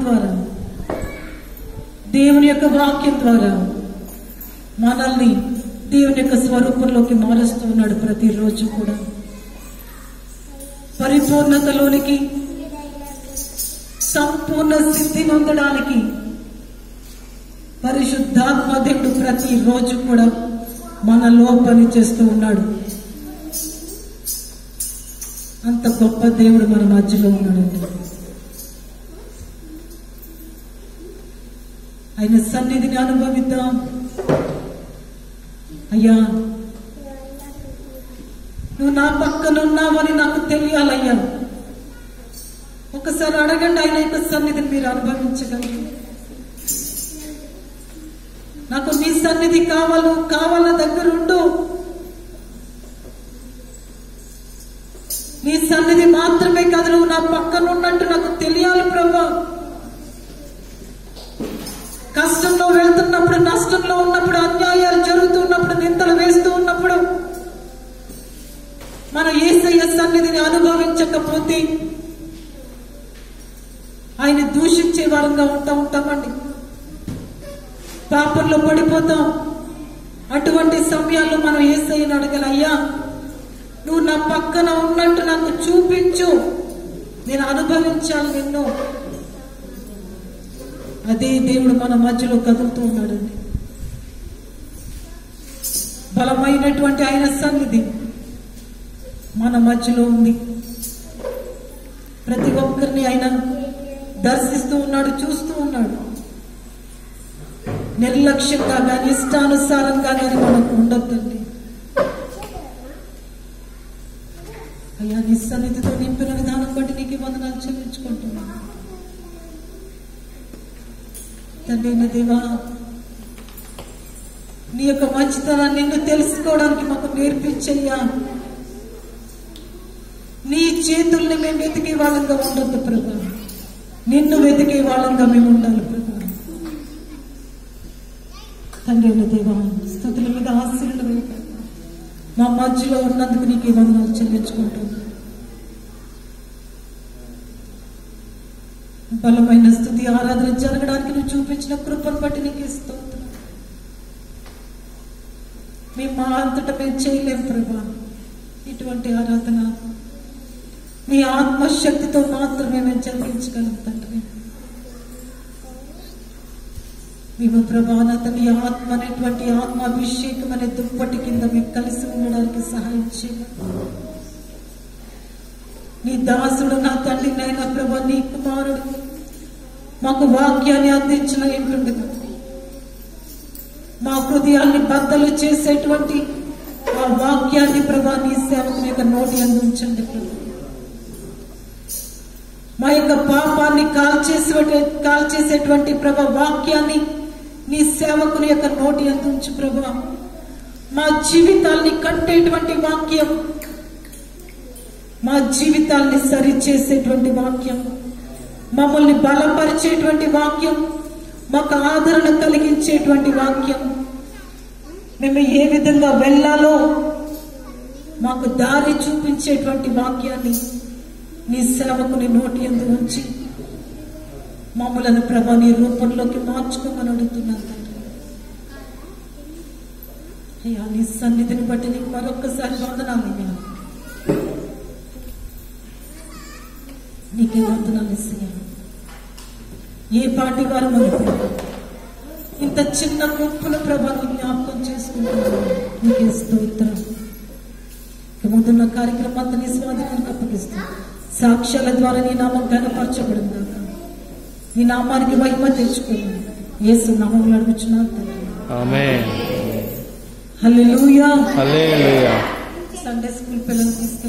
ద్వారా దేవుని యొక్క వాక్యం ద్వారా మనల్ని దేవుని యొక్క స్వరూపంలోకి మారుస్తూ ఉన్నాడు ప్రతిరోజు కూడా పరిపూర్ణతలోనికి సంపూర్ణ సిద్ధి పొందడానికి పరిశుద్ధాత్మ దేవుడు ప్రతిరోజు కూడా మనలో పని చేస్తూ ఉన్నాడు అంత గొప్ప దేవుడు మన మధ్యలో ఉన్నాడండి ఆయన సన్నిధిని అనుభవిద్దాం అయ్యా నువ్వు నా పక్కన ఉన్నావని నాకు తెలియాలయ్యా ఒకసారి అడగండి ఆయన యొక్క సన్నిధిని మీరు అనుభవించగలరు నాకు నీ సన్నిధి కావాలు కావాల దగ్గర ఉండు నీ సన్నిధి మాత్రమే కాదు నువ్వు నా పక్కన ఉన్నట్టు నాకు తెలియాలి ప్రభా కష్టంలో వెళ్తున్నప్పుడు నష్టంలో ఉన్నప్పుడు అన్యాయాలు జరుగుతున్నప్పుడు నిందలు వేస్తూ ఉన్నప్పుడు మన ఏసయ్య సన్నిధిని అనుభవించకపోతే ఆయన దూషించే వారంగా ఉంటా ఉంటామండి పాపంలో పడిపోతాం అటువంటి సమయాల్లో మనం ఏసయ్యని అడగాలి అయ్యా నువ్వు నా పక్కన ఉన్నట్టు నాకు చూపించు నేను అనుభవించాలి నిన్ను అదే దేవుడు మన మధ్యలో కదులుతూ ఉన్నాడండి బలమైనటువంటి ఆయన సన్నిధి మన మధ్యలో ఉంది ప్రతి ఒక్కరిని ఆయన దర్శిస్తూ ఉన్నాడు చూస్తూ ఉన్నాడు నిర్లక్ష్యంగా కానీ ఇష్టానుసారంగా కానీ మనకు ఉండొద్దండి అయ్యా నీ సన్నిధితో నింపిన విధానం బట్టి నీకు ఈ వందనాలు చెల్లించుకుంటున్నాను తండ్రి నా దేవా నీ యొక్క మంచితనాన్ని నిన్ను తెలుసుకోవడానికి మాకు నేర్పించయ్యా నీ చేతుల్ని మేము వెతికే వాళ్ళంగా ఉండొద్దు ప్రభా నిన్ను వెతికే వాళ్ళంగా మేము ఉండాలి ప్రభా తండ్రి నా దేవా స్థుతుల మీద ఆశీర్వదం మా మధ్యలో ఉన్నందుకు నీకు ఈ వందనాలు చెల్లించుకుంటున్నాను బలమైన స్థుతి ఆరాధన జరగడానికి నువ్వు చూపించిన కృపను బట్టి నీకు స్తోత్రం మేము మా అంతటా మేము చేయలేం ప్రభా ఇటువంటి ఆరాధన నీ ఆత్మశక్తితో మాత్రమే మేము జరిగించగలం తండ్రి మేము ప్రభానత నీ ఆత్మ అనేటువంటి ఆత్మాభిషేకం అనే దుప్పటి కింద మేము కలిసి ఉండడానికి సహాయం చేయాలి నీ దాసుడు నా తండ్రి నైనా ప్రభా నీ కుమారుడు మాకు వాక్యాన్ని అందించిన ఏంటుండగా మా హృదయాన్ని బద్దలు చేసేటువంటి ఆ వాక్యాన్ని ప్రభా నీ సేవకు యొక్క నోటి అందించండి ప్రభా మా యొక్క పాపాన్ని కాల్చేసే కాల్చేసేటువంటి ప్రభా వాక్యాన్ని నీ సేవకుని యొక్క నోటి అందించు ప్రభా మా జీవితాల్ని కట్టేటువంటి వాక్యం మా జీవితాల్ని సరిచేసేటువంటి వాక్యం మమ్మల్ని బలపరిచేటువంటి వాక్యం మాకు ఆదరణ కలిగించేటువంటి వాక్యం మేము ఏ విధంగా వెళ్ళాలో మాకు దారి చూపించేటువంటి వాక్యాన్ని నీ సేవకుని నోటి ఎందు ఉంచి మమ్మలను ప్రభా నీ రూపంలోకి మార్చుకోమని అడుగుతున్నాను తండ్రి అయ్యా నీ సన్నిధిని బట్టి నీకు మరొక్కసారి వందనాలయ్యా నీకే వందనాలు ఇస్తున్నాను ఏ పాటి వారు మన ప్రభు ఇంత చిన్న గుంపుల ప్రభావం జ్ఞాపకం చేసుకుంటున్నాను నీకే స్తోత్రం ఇక ముందున్న కార్యక్రమం అంతా నీ స్వాధీనానికి అప్పగిస్తాను సాక్ష్యాల ద్వారా నీ నామం ఘనపరచబడిందాక నీ నామానికి మహిమ తెచ్చుకున్నాను యేసు నామంలో అడుగుచున్నాను తండ్రి ఆమేన్ హల్లెలూయా హల్లెలూయా సండే స్కూల్ పిల్లలు తీసుకెళ్ళి